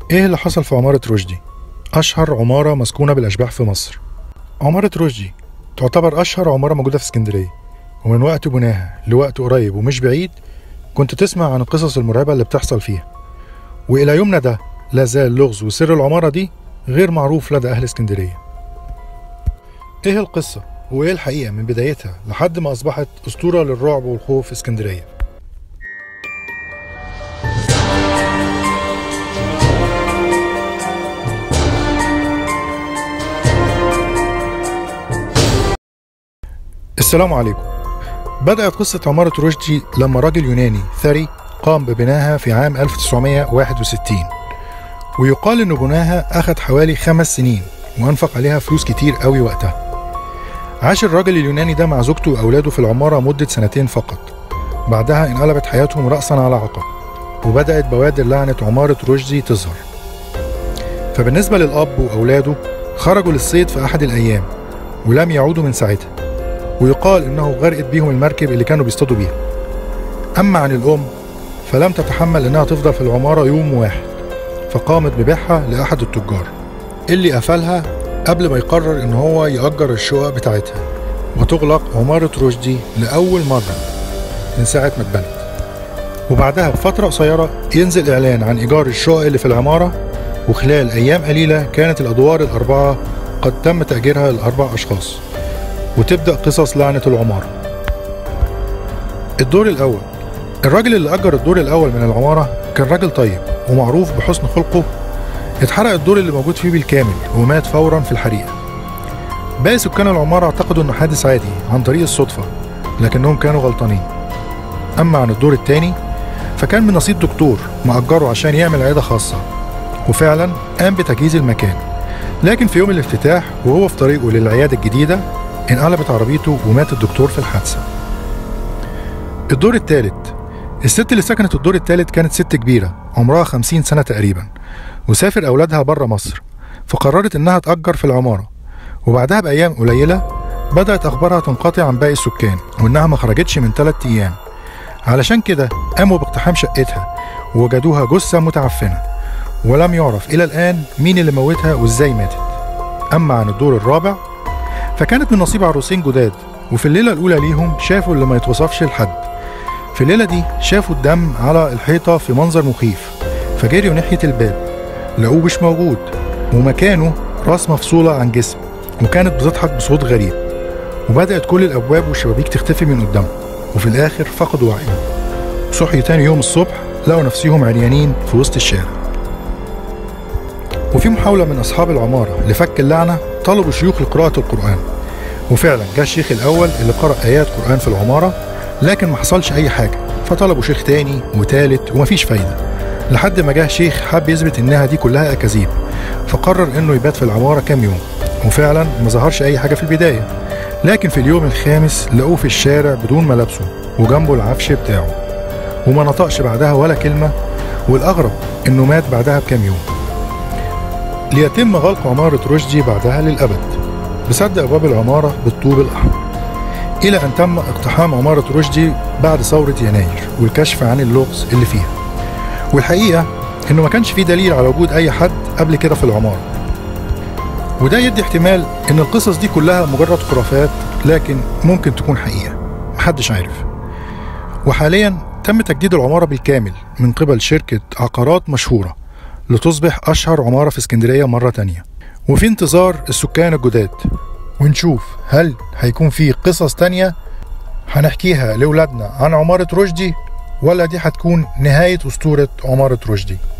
ايه اللي حصل في عمارة رشدي؟ أشهر عمارة مسكونة بالأشباح في مصر عمارة رشدي تعتبر أشهر عمارة موجودة في اسكندرية ومن وقت بناها لوقت قريب ومش بعيد كنت تسمع عن القصص المرعبة اللي بتحصل فيها وإلى يومنا ده لا زال لغز وسر العمارة دي غير معروف لدى أهل اسكندرية إيه القصة وإيه الحقيقة من بدايتها لحد ما أصبحت أسطورة للرعب والخوف في اسكندرية السلام عليكم بدأت قصة عمارة رشدي لما راجل يوناني ثري قام ببنائها في عام 1961 ويقال إن بناها أخذ حوالي خمس سنين وأنفق عليها فلوس كتير قوي وقتها عاش الراجل اليوناني ده مع زوجته وأولاده في العمارة مدة سنتين فقط بعدها انقلبت حياتهم رأسا على عقب وبدأت بوادر لعنة عمارة رشدي تظهر فبالنسبة للأب وأولاده خرجوا للصيد في أحد الأيام ولم يعودوا من ساعتها ويقال انه غرقت بيهم المركب اللي كانوا بيصطادوا بيها اما عن الام فلم تتحمل انها تفضل في العماره يوم واحد فقامت ببيعها لاحد التجار اللي قفلها قبل ما يقرر ان هو يأجر الشقق بتاعتها وتغلق عمارة رشدي لأول مرة من ساعة ما اتبنت وبعدها بفترة قصيرة ينزل إعلان عن إيجار الشقق اللي في العمارة وخلال أيام قليلة كانت الأدوار الأربعة قد تم تأجيرها لأربع أشخاص وتبدأ قصص لعنة العمارة الدور الأول الراجل اللي أجر الدور الأول من العمارة كان راجل طيب ومعروف بحسن خلقه اتحرق الدور اللي موجود فيه بالكامل ومات فورا في الحريقة باقي سكان العمارة اعتقدوا انه حادث عادي عن طريق الصدفة لكنهم كانوا غلطانين أما عن الدور التاني فكان من نصيب دكتور مأجره عشان يعمل عيادة خاصة وفعلا قام بتجهيز المكان لكن في يوم الافتتاح وهو في طريقه للعيادة الجديدة انقلبت عربيته ومات الدكتور في الحادثة الدور الثالث الست اللي سكنت الدور الثالث كانت ست كبيرة عمرها خمسين سنة تقريبا وسافر أولادها بره مصر فقررت إنها تأجر في العمارة وبعدها بأيام قليلة بدأت أخبارها تنقطع عن باقي السكان وإنها ما خرجتش من ثلاث أيام علشان كده قاموا باقتحام شقتها ووجدوها جثة متعفنة ولم يعرف إلى الآن مين اللي موتها وإزاي ماتت أما عن الدور الرابع فكانت من نصيب عروسين جداد وفي الليلة الأولى ليهم شافوا اللي ما يتوصفش لحد في الليلة دي شافوا الدم على الحيطة في منظر مخيف فجريوا ناحية الباب لقوه مش موجود ومكانه راس مفصولة عن جسم وكانت بتضحك بصوت غريب وبدأت كل الأبواب والشبابيك تختفي من قدامهم وفي الآخر فقدوا وعيهم صحي تاني يوم الصبح لقوا نفسهم عريانين في وسط الشارع وفي محاولة من أصحاب العمارة لفك اللعنة طلبوا شيوخ لقراءة القرآن وفعلا جاء الشيخ الأول اللي قرأ آيات قرآن في العمارة لكن ما حصلش أي حاجة فطلبوا شيخ تاني وتالت ومفيش فايدة لحد ما جه شيخ حب يثبت إنها دي كلها أكاذيب فقرر إنه يبات في العمارة كام يوم وفعلا ما ظهرش أي حاجة في البداية لكن في اليوم الخامس لقوه في الشارع بدون ملابسه وجنبه العفش بتاعه وما نطقش بعدها ولا كلمة والأغرب إنه مات بعدها بكام يوم ليتم غلق عمارة رشدي بعدها للأبد بسد أبواب العمارة بالطوب الأحمر إلى أن تم اقتحام عمارة رشدي بعد ثورة يناير والكشف عن اللغز اللي فيها والحقيقة إنه ما كانش في دليل على وجود أي حد قبل كده في العمارة وده يدي احتمال إن القصص دي كلها مجرد خرافات لكن ممكن تكون حقيقة محدش عارف وحاليا تم تجديد العمارة بالكامل من قبل شركة عقارات مشهورة لتصبح أشهر عمارة في اسكندرية مرة تانية وفي انتظار السكان الجداد ونشوف هل هيكون في قصص تانية هنحكيها لأولادنا عن عمارة رشدي ولا دي هتكون نهاية أسطورة عمارة رشدي